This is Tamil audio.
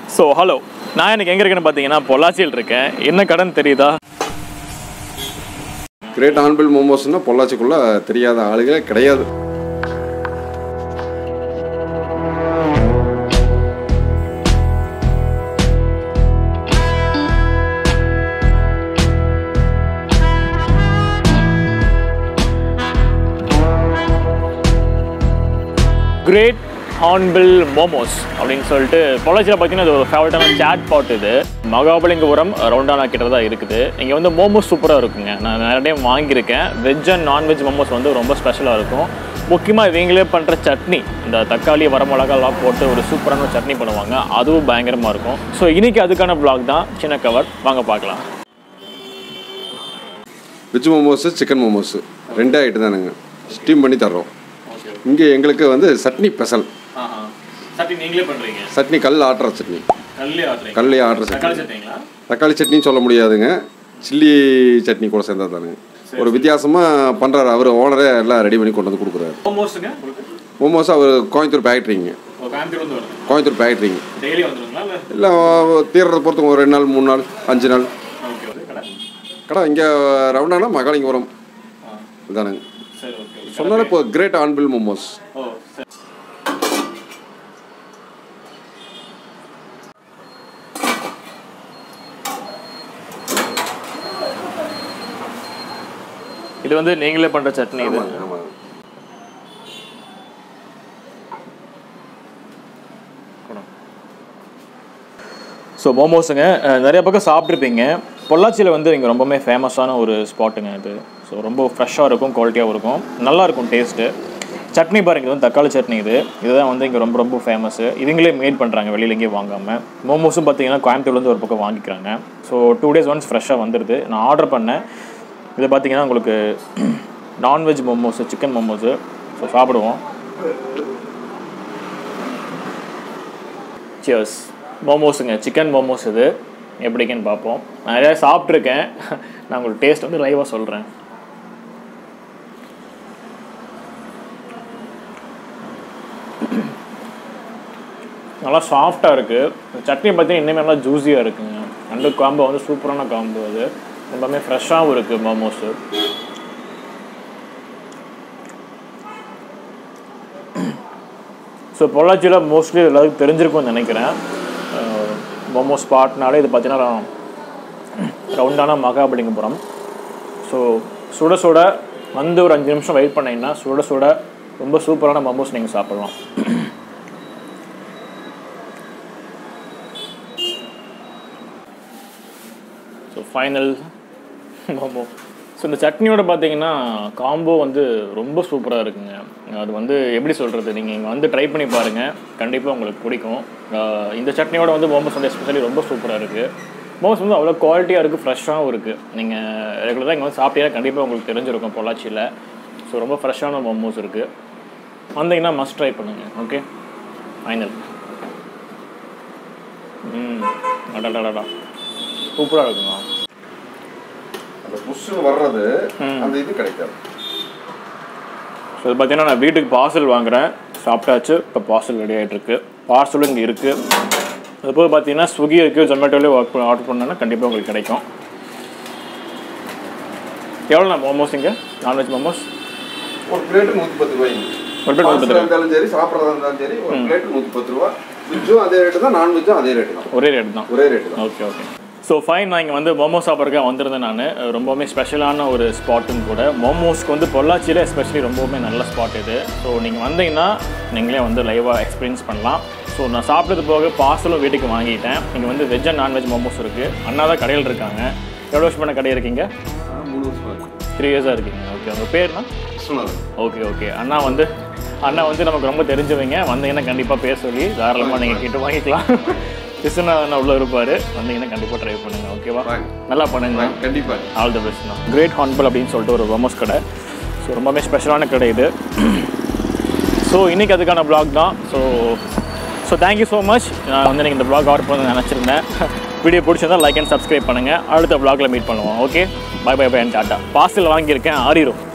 ஸோ ஹலோ நான் எனக்கு எங்கே இருக்கேன்னு பார்த்தீங்கன்னா பொள்ளாச்சியில் இருக்கேன் என்ன கடன் தெரியுதா கிரேட் ஆன்பில் மோமோஸ்னா பொள்ளாச்சிக்குள்ள தெரியாத ஆளுகளே கிடையாது கிரேட் ஹார்ன்பில் மோமோஸ் அப்படின்னு சொல்லிட்டு பொள்ளாச்சியில் பார்த்தீங்கன்னா இது ஒரு ஃபேவரட்டான சேட் பாட் இது மகாபலிங்கபுரம் ரவுண்டானா கிட்ட தான் இருக்குது இங்கே வந்து மோமோஸ் சூப்பராக இருக்குங்க நான் நிறைய டைம் வாங்கியிருக்கேன் வெஜ் அண்ட் நான்வெஜ் மோமோஸ் வந்து ரொம்ப ஸ்பெஷலாக இருக்கும் முக்கியமாக இவங்களே பண்ணுற சட்னி இந்த தக்காளி வரமிளகாலாம் போட்டு ஒரு சூப்பரான சட்னி பண்ணுவாங்க அதுவும் பயங்கரமாக இருக்கும் ஸோ இன்னைக்கு அதுக்கான vlog தான் சின்ன கவர் வாங்க பார்க்கலாம் வெஜ் மோமோஸு சிக்கன் மோமோஸு ரெண்டே ஐட்டம் தானுங்க ஸ்டீம் பண்ணி தர்றோம் இங்கே எங்களுக்கு வந்து சட்னி ஸ்பெஷல் சட்னி நீங்களே பண்ணுறீங்க சட்னி கல் ஆட்டுற சட்னி கல்லே ஆட்டுறீங்க கல்லே ஆட்டுற சட்னி சட்னிங்களா தக்காளி சட்னின்னு சொல்ல முடியாதுங்க சில்லி சட்னி கூட சேர்ந்தா தானுங்க ஒரு வித்தியாசமாக பண்ணுறாரு அவர் ஓனரே எல்லாம் ரெடி பண்ணி கொண்டு வந்து கொடுக்குறாரு மோமோஸுங்க மோமோஸ் அவர் கோயம்புத்தூர் ஃபேக்ட்ரிங்க கோயம்புத்தூர் வந்து வருது கோயம்புத்தூர் ஃபேக்ட்ரிங்க டெய்லி வந்துருங்களா இல்லை இல்லை தீர்றதை பொறுத்து ஒரு ரெண்டு நாள் மூணு நாள் அஞ்சு நாள் ஓகே ஓகே கடை கடை இங்கே ரவுண்டானா மகாலிங்கபுரம் இதானுங்க சரி ஓகே சொன்னாலே இப்போ கிரேட் ஆன்பில் மோமோஸ் ஓ சரி இது வந்து நீங்களே பண்ற சட்னி இது ஆமாம் ஸோ மோமோஸுங்க அஹ், நிறைய பக்கம் சாப்பிட்ருப்பீங்க பொள்ளாச்சியில் வந்து இங்கே ரொம்பவுமே ஃபேமஸான ஒரு ஸ்பாட்டுங்க இது ஸோ ரொம்ப ஃப்ரெஷ்ஷாக இருக்கும் குவாலிட்டியாகவும் இருக்கும் நல்லா இருக்கும் டேஸ்ட்டு சட்னி பாருங்க இது வந்து தக்காளி சட்னி இது இதுதான் வந்து இங்கே ரொம்ப ரொம்ப ஃபேமஸ்ஸு இவங்களே மேட் பண்ணுறாங்க வெளியில எங்கேயும் வாங்காமல் மோமோஸும் பார்த்தீங்கன்னா கோயம்புத்தூர்லேருந்து ஒரு பக்கம் வாங்கிக்கிறாங்க ஸோ டூ டேஸ் ஒன்ஸ் ஃப்ரெஷ்ஷாக வந்துடுது நான் ஆர்டர் பண்ணேன் இது பார்த்தீங்கன்னா உங்களுக்கு non veg momos chicken momos so சாப்பிடுவோம் சியர்ஸ் மோமோஸுங்க சிக்கன் மோமோஸ் இது எப்படிங்கன்னு பார்ப்போம் நான் நிறையா சாப்பிட்ருக்கேன் நான் உங்களுக்கு டேஸ்ட் வந்து லைவாக சொல்கிறேன் நல்லா சாஃப்டாக இருக்குது சட்னி பார்த்தீங்கன்னா இன்னுமே நல்லா ஜூஸியாக இருக்குங்க ரெண்டு காம்போ வந்து சூப்பரான காம்போ அது ரொம்பவுமே ஃப்ரெஷ்ஷாகவும் இருக்குது மோமோஸு ஸோ பொள்ளாச்சியில் மோஸ்ட்லி எல்லாருக்கும் தெரிஞ்சிருக்கும்னு நினைக்கிறேன் மோமோ ஸ்பாட்னாலே இது பார்த்தீங்கன்னா ரவுண்டான மகாபலிங்கபுரம் ஸோ சுட சுட வந்து ஒரு அஞ்சு நிமிஷம் வெயிட் பண்ணீங்கன்னா சுட சுட ரொம்ப சூப்பரான மோமோஸ் நீங்கள் சாப்பிட்லாம் ஸோ ஃபைனல் மோமோ ஸோ இந்த சட்னியோட பார்த்தீங்கன்னா காம்போ வந்து ரொம்ப சூப்பராக இருக்குங்க அது வந்து எப்படி சொல்கிறது நீங்கள் இங்கே வந்து ட்ரை பண்ணி பாருங்கள் கண்டிப்பாக உங்களுக்கு பிடிக்கும் ஆஹ் இந்த சட்னியோட வந்து மோமோஸ் வந்து எஸ்பெஷலி ரொம்ப சூப்பராக இருக்குது மோமோஸ் வந்து அவ்வளோ குவாலிட்டியாக இருக்குது ஃப்ரெஷ்ஷாகவும் இருக்குது நீங்கள் ரெகுலராக இங்கே வந்து சாப்பிட்டீங்கன்னா கண்டிப்பாக உங்களுக்கு தெரிஞ்சிருக்கும் பொள்ளாச்சியில் ஸோ ரொம்ப ஃப்ரெஷ்ஷான மோமோஸ் இருக்குது வந்தீங்கன்னா மஸ்ட் ட்ரை பண்ணுங்கள் ஓகே ஃபைனல் ம் அடடடடா சூப்பராக இருக்குங்க அந்த புஷ்ஷுன்னு வர்றது அந்த இது கிடைக்காது ஸோ இது பார்த்தீங்கன்னா நான் வீட்டுக்கு பார்சல் வாங்குறேன் சாப்பிட்டாச்சு இப்போ பார்சல் ரெடி ஆகிட்டு இருக்கு பார்சலும் இங்கே இருக்குது அது போக பார்த்தீங்கன்னா ஸ்விக்கி இருக்குது ஜொமேட்டோலேயே ஒர்க் ஆர்டர் பண்ணோன்னா கண்டிப்பாக உங்களுக்கு கிடைக்கும் எவ்வளோண்ணா மோமோஸ் இங்கே நான்வெஜ் மோமோஸ் ஒரு பிளேட்டு நூற்றி பத்து ரூபாய்ங்க ஒரு plate நூத்தி பத்து ரூபாய். இருந்தாலும் சரி சாப்பிட்றதா இருந்தாலும் சரி ஒரு பிளேட்டு நூற்றி பத்து ரூபா வெஜ்ஜும் அதே ரேட்டு தான் நான்வெஜ்ஜும் அதே ரேட்டு தான் ஒரே ரேட் தான் ஒரே ரேட்டு தான் ஓகே ஓகே ஸோ ஃபைன் நான் இங்கே வந்து மோமோ சாப்பிட்றதுக்காக வந்திருந்தேன் நான் ரொம்பவுமே ஸ்பெஷலான ஒரு ஸ்பாட்டும் கூட மோமோஸ்க்கு வந்து பொள்ளாச்சியில் எஸ்பெஷலி ரொம்பவுமே நல்ல ஸ்பாட் இது ஸோ நீங்கள் வந்தீங்கன்னா நீங்களே வந்து லைவாக எக்ஸ்பீரியன்ஸ் பண்ணலாம் ஸோ நான் சாப்பிட்டது போக பார்சலும் வீட்டுக்கு வாங்கிட்டேன் இங்கே வந்து வெஜ் அண்ட் நான்வெஜ் மோமோஸ் இருக்குது அண்ணா தான் கடையில் இருக்காங்க எவ்வளோ வருஷம் பண்ண கடை இருக்கீங்க மூணு வருஷம் த்ரீ இயர்ஸாக இருக்கீங்க ஓகே உங்கள் பேர்னா விஸ்வநாதன் ஓகே ஓகே அண்ணா வந்து அண்ணா வந்து நமக்கு ரொம்ப தெரிஞ்சவங்க வந்தீங்கன்னா கண்டிப்பாக பேர் சொல்லி தாராளமாக நீங்கள் கிட்ட வாங்கிக்கலாம் கிருஷ்ணா அண்ணா உள்ள இருப்பார் வந்தீங்கன்னா கண்டிப்பாக ட்ரை பண்ணுங்கள் ஓகேவா வாங்க. நல்லா பண்ணுங்க கண்டிப்பாக ஆல் தி பெஸ்ட் தான் கிரேட் ஹான்பல் அப்படின்னு சொல்லிட்டு ஒரு ரொமோஸ் கடை ஸோ ரொம்பவே ஸ்பெஷலான கடை இது ஸோ இன்றைக்கி அதுக்கான vlog தான் so so thank you so much நான் வந்து நீங்கள் இந்த vlog ஆர்டர் பண்ண நினச்சிருந்தேன் வீடியோ பிடிச்சிருந்தா லைக் அண்ட் சப்ஸ்கிரைப் பண்ணுங்கள் அடுத்த vlogல மீட் பண்ணுவோம் okay bye bye bye and tata parcel வாங்கியிருக்கேன் ஆறிரும்